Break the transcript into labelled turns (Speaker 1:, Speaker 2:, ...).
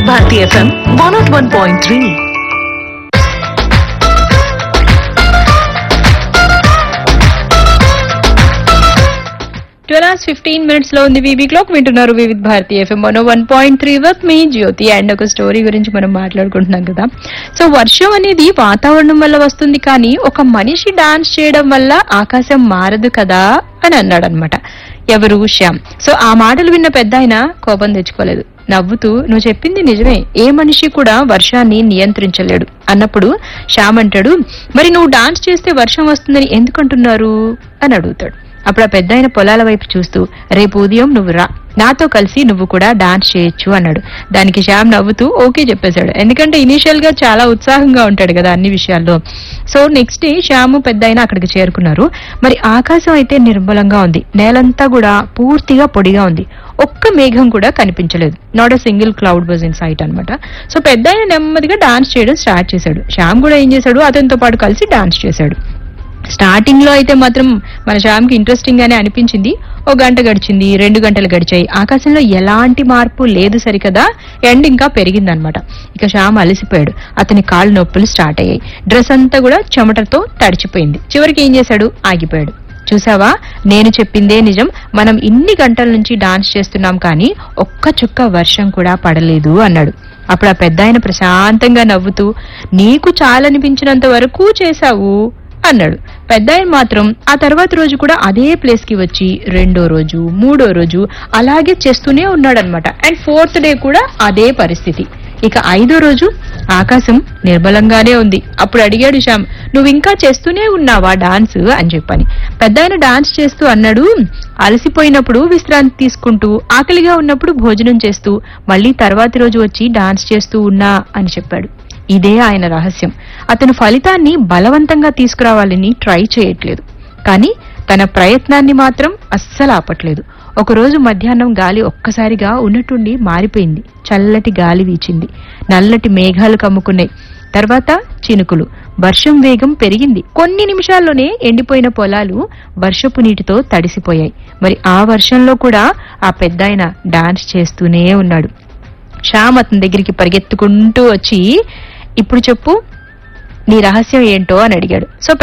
Speaker 1: వివిధ Bharati FM one not one point three
Speaker 2: twelve hours fifteen minutes లో ఉంది VV clock వింటున్నారు Vividh Bharati FM one one point three with me Jyothi and ఒక story గురించి మనం మాట్లాడుకుంటున్నాం కదా సో వర్షం అనేది వాతావరణం వల్ల వస్తుంది కానీ ఒక మనిషి డాన్స్ చేయడం వల్ల ఆకాశం మారదు కదా అని అన్నాడు అనమాట ఎవరు శ్యామ్ సో ఆ మాటలు విన్న పెద్ద ఆయన కోపం తెచ్చుకోలేదు నవ్వుతూ నువ్వు చెప్పింది నిజమే ఏ మనిషి కూడా వర్షాన్ని నియంత్రించలేడు అన్నప్పుడు శ్యామ్ అంటాడు మరి నువ్వు డాన్స్ చేస్తే వర్షం వస్తుందని ఎందుకు అంటున్నారు అని అడుగుతాడు అప్పుడు ఆ పెద్ద ఆయన పొలాల వైపు చూస్తూ రేపు ఉదయం నువ్వు రా నాతో కలిసి నువ్వు కూడా డాన్స్ చేయొచ్చు అన్నాడు దానికి శ్యామ్ నవ్వుతూ ఓకే చెప్పేశాడు ఎందుకంటే ఇనీషియల్ గా చాలా ఉత్సాహంగా ఉంటాడు కదా అన్ని విషయాల్లో సో నెక్స్ట్ డే శ్యాము పెద్ద ఆయన అక్కడికి చేరుకున్నారు మరి ఆకాశం అయితే నిర్మలంగా ఉంది నేలంతా కూడా పూర్తిగా పొడిగా ఉంది ఒక్క మేఘం కూడా కనిపించలేదు not a single cloud was in sight అనమాట సో పెద్ద ఆయన నెమ్మదిగా డాన్స్ చేయడం స్టార్ట్ చేశాడు శ్యామ్ కూడా ఏం చేశాడు అతనితో పాటు కలిసి డాన్స్ చేశాడు స్టార్టింగ్ లో అయితే మాత్రం మన శ్యామ్ కి ఇంట్రెస్టింగ్ గానే అనిపించింది ఓ గంట గడిచింది రెండు గంటలు గడిచాయి ఆకాశంలో ఎలాంటి మార్పు లేదు సరికదా ఎండ్ ఇంకా పెరిగిందనమాట ఇక శ్యామ్ అలసిపోయాడు అతని కాళ్ళు నొప్పులు స్టార్ట్ అయ్యాయి డ్రెస్ అంతా కూడా చెమటతో తడిచిపోయింది చివరికి ఏం చేశాడు ఆగిపోయాడు చూసావా నేను చెప్పిందే నిజం మనం ఇన్ని గంటల నుంచి డాన్స్ చేస్తున్నాం కానీ ఒక్క చుక్క వర్షం కూడా పడలేదు అన్నాడు అప్పుడు ఆ పెద్ద ఆయన ప్రశాంతంగా నవ్వుతూ నీకు చాలనిపించినంత వరకు చేశావు అన్నాడు పెద్ద ఆయన మాత్రం ఆ తర్వాత రోజు కూడా అదే ప్లేస్ కి వచ్చి రెండో రోజు మూడో రోజు అలాగే చేస్తూనే ఉన్నాడనమాట అండ్ ఫోర్త్ డే కూడా అదే పరిస్థితి ఇక ఐదో రోజు ఆకాశం నిర్మలంగానే ఉంది అప్పుడు అడిగాడు శ్యామ్ నువ్వు ఇంకా చేస్తూనే ఉన్నావా డాన్స్ అని చెప్పని పెద్ద ఆయన డాన్స్ చేస్తూ అన్నాడు అలసిపోయినప్పుడు విశ్రాంతి తీసుకుంటూ ఆకలిగా ఉన్నప్పుడు భోజనం చేస్తూ మళ్ళీ తర్వాతి రోజు వచ్చి డాన్స్ చేస్తూ ఉన్నా అని చెప్పాడు ఇదే ఆయన రహస్యం అతను ఫలితాన్ని బలవంతంగా తీసుకురావాలని ట్రై చేయట్లేదు కానీ తన ప్రయత్నాన్ని మాత్రం అస్సలు ఆపట్లేదు ఒకరోజు మధ్యాహ్నం గాలి ఒక్కసారిగా ఉన్నట్టుండి మారిపోయింది చల్లటి గాలి వీచింది నల్లటి మేఘాలు కమ్ముకున్నాయి తర్వాత చినుకులు వర్షం వేగం పెరిగింది కొన్ని నిమిషాల్లోనే ఎండిపోయిన పొలాలు వర్షపు నీటితో తడిసిపోయాయి మరి ఆ వర్షంలో కూడా ఆ పెద్దాయన డాన్స్ చేస్తూనే ఉన్నాడు శ్యామ్ అతని దగ్గరికి పరిగెత్తుకుంటూ వచ్చి ఇప్పుడు చెప్పు నీ రహస్యం ఏంటో అని అడిగాడు సో